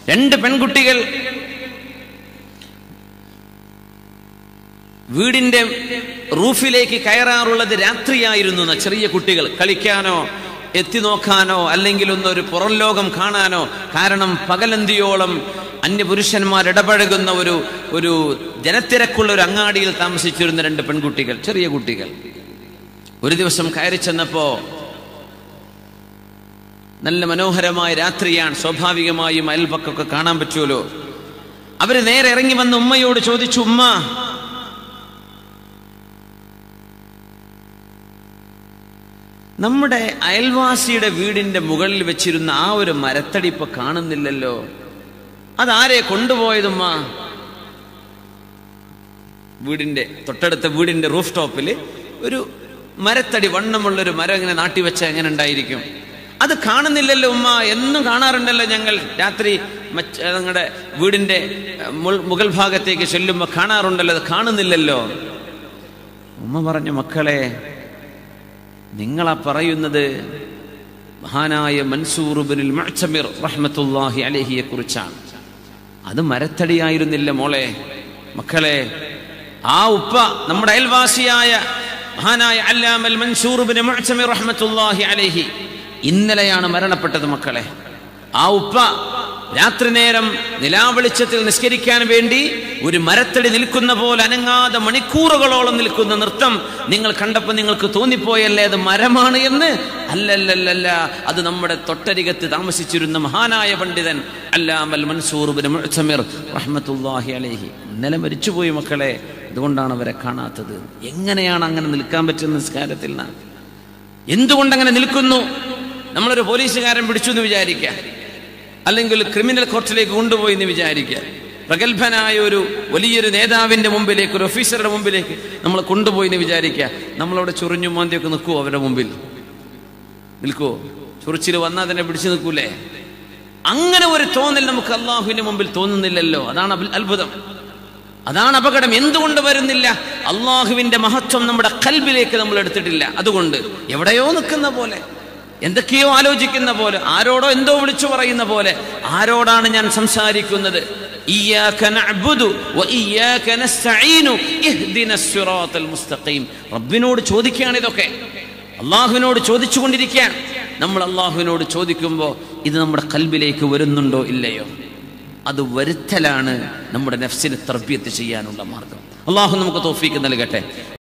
രണ്ട് പെൺകുട്ടികൾ വീടിന്റെ റൂഫിലേക്ക് കയറാറുള്ളത് രാത്രിയായിരുന്നു എന്ന് ചെറിയ കുട്ടികൾ കളിക്കാനോ എത്തി നോക്കാനോ അല്ലെങ്കിൽ ഒന്നൊരു പുറം ലോകം കാണാനോ കാരണം പകലന്തിയോളം അന്യപുരുഷന്മാർ ഇടപഴകുന്ന ഒരു ഒരു ജനത്തിരക്കുള്ള ഒരു അങ്ങാടിയിൽ താമസിച്ചിരുന്ന രണ്ട് പെൺകുട്ടികൾ ചെറിയ കുട്ടികൾ ഒരു ദിവസം കയറി ചെന്നപ്പോ നല്ല മനോഹരമായ രാത്രിയാണ് സ്വാഭാവികമായും അയൽപക്കൊക്കെ കാണാൻ പറ്റുമല്ലോ അവര് നേരെ ഇറങ്ങി വന്ന് ഉമ്മയോട് ചോദിച്ചു ഉമ്മ നമ്മുടെ അയൽവാസിയുടെ വീടിന്റെ മുകളിൽ വെച്ചിരുന്ന ആ ഒരു മരത്തടി ഇപ്പൊ കാണുന്നില്ലല്ലോ അതാരെ കൊണ്ടുപോയതുമ്മ വീടിന്റെ തൊട്ടടുത്ത വീടിന്റെ റൂഫ് ടോപ്പിൽ ഒരു മരത്തടി വണ്ണമുള്ളൊരു മരം ഇങ്ങനെ നാട്ടിവെച്ച എങ്ങനെ ഉണ്ടായിരിക്കും അത് കാണുന്നില്ലല്ലോ ഉമ്മ എന്നും കാണാറുണ്ടല്ലോ ഞങ്ങൾ രാത്രി മച്ച ഞങ്ങളുടെ വീടിന്റെ മുൾ- മുകൾ ഭാഗത്തേക്ക് ചെല്ലുമ്പോൾ കാണാറുണ്ടല്ലോ അത് കാണുന്നില്ലല്ലോ ഉമ്മ പറഞ്ഞു മക്കളെ നിങ്ങളാ പറയുന്നത് മഹാനായ മൻസൂർ ബിനുൽ മുഅ്തമിർ റഹ്മത്തുള്ളാഹി അലഹിയെ കുറിച്ചാണ് അത് മരത്തടിയായിരുന്നില്ല മോളെ മക്കളെ ആ ഉപ്പ നമ്മുടെ അയൽവാസിയായ മഹാനായ അല്ലാമൽ മൻസൂർ ബിൻ മുഅ്തമിർ റഹ്മത്തുള്ളാഹി അലൈഹി ഇന്നലെയാണ് മരണപ്പെട്ടത് മക്കളെ ആ ഉപ്പ രാത്രി നേരം നിലാവെളിച്ചത്തിൽ നിസ്കരിക്കാൻ വേണ്ടി ഒരു മരത്തടി നിൽക്കുന്ന പോലെ അനങ്ങാതെ മണിക്കൂറുകളോളം നിൽക്കുന്ന നൃത്തം നിങ്ങൾ കണ്ടപ്പോൾ നിങ്ങൾക്ക് തോന്നിപ്പോയല്ലേ അത് മരമാണ് എന്ന് അല്ലല്ലല്ല അത് നമ്മുടെ തൊട്ടരികത്ത് താമസിച്ചിരുന്ന മഹാനായ പണ്ഡിതൻ അല്ലാമൽ മൻസൂർ ബിൻ മുഅ്തമിർ റഹ്മത്തുള്ളാഹി അലൈഹി ഇന്നലെ മരിച്ചുപോയി മക്കളെ അതുകൊണ്ടാണ് അവരെ കാണാത്തത് എങ്ങനെയാണ് അങ്ങനെ നിൽക്കാൻ പറ്റുന്ന നിസ്കാരത്തിൽ നാം എന്തുകൊണ്ട് അങ്ങനെ നിൽക്കുന്നു നമ്മളൊരു പോലീസുകാരൻ പിടിച്ചു എന്ന് വിചാരിക്കുക അല്ലെങ്കിൽ ക്രിമിനൽ കോർട്ടിലേക്ക് കൊണ്ടുപോയി എന്ന് വിചാരിക്കുക പ്രഗത്ഭനായ ഒരു വലിയൊരു നേതാവിന്റെ മുമ്പിലേക്ക് ഒരു ഓഫീസറുടെ മുമ്പിലേക്ക് നമ്മൾ കൊണ്ടുപോയി എന്ന് വിചാരിക്കുക നമ്മളവിടെ ചൊറിഞ്ഞു മാന്തിയൊക്കെ നിൽക്കുമോ അവരുടെ മുമ്പിൽ നിൽക്കുമോ ചൊറിച്ചിൽ വന്നാൽ തന്നെ പിടിച്ചു നിൽക്കൂലേ അങ്ങനെ ഒരു തോന്നൽ നമുക്ക് അള്ളാഹുവിന്റെ മുമ്പിൽ തോന്നുന്നില്ലല്ലോ അതാണ് അബ്- അത്ഭുതം അതാണ് അപകടം എന്തുകൊണ്ട് വരുന്നില്ല അള്ളാഹുവിന്റെ മഹത്വം നമ്മുടെ കൽബിലേക്ക് നമ്മൾ എടുത്തിട്ടില്ല അതുകൊണ്ട് എവിടെയോ നിൽക്കുന്ന പോലെ എന്തൊക്കെയോ ആലോചിക്കുന്ന പോലെ ആരോടോ എന്തോ വിളിച്ചു പറയുന്ന പോലെ ആരോടാണ് ഞാൻ സംസാരിക്കുന്നത് ഇയ്യാക നഅ്ബുദു വ ഇയ്യാക നസ്തഈനു ഇഹ്ദിനസ് സിറാത്തൽ മുസ്തഖീം റബ്ബിനോട് ചോദിക്കുകയാണ് ഇതൊക്കെ അള്ളാഹുവിനോട് ചോദിച്ചുകൊണ്ടിരിക്കുകയാണ് നമ്മൾ അള്ളാഹുവിനോട് ചോദിക്കുമ്പോൾ ഇത് നമ്മുടെ കൽബിലേക്ക് വരുന്നുണ്ടോ ഇല്ലയോ അത് വരുത്തലാണ് നമ്മുടെ നഫ്സിനെ തർബിയത്ത് ചെയ്യാനുള്ള മാർഗം അള്ളാഹു നമുക്ക് തോഫീക്ക് നൽകട്ടെ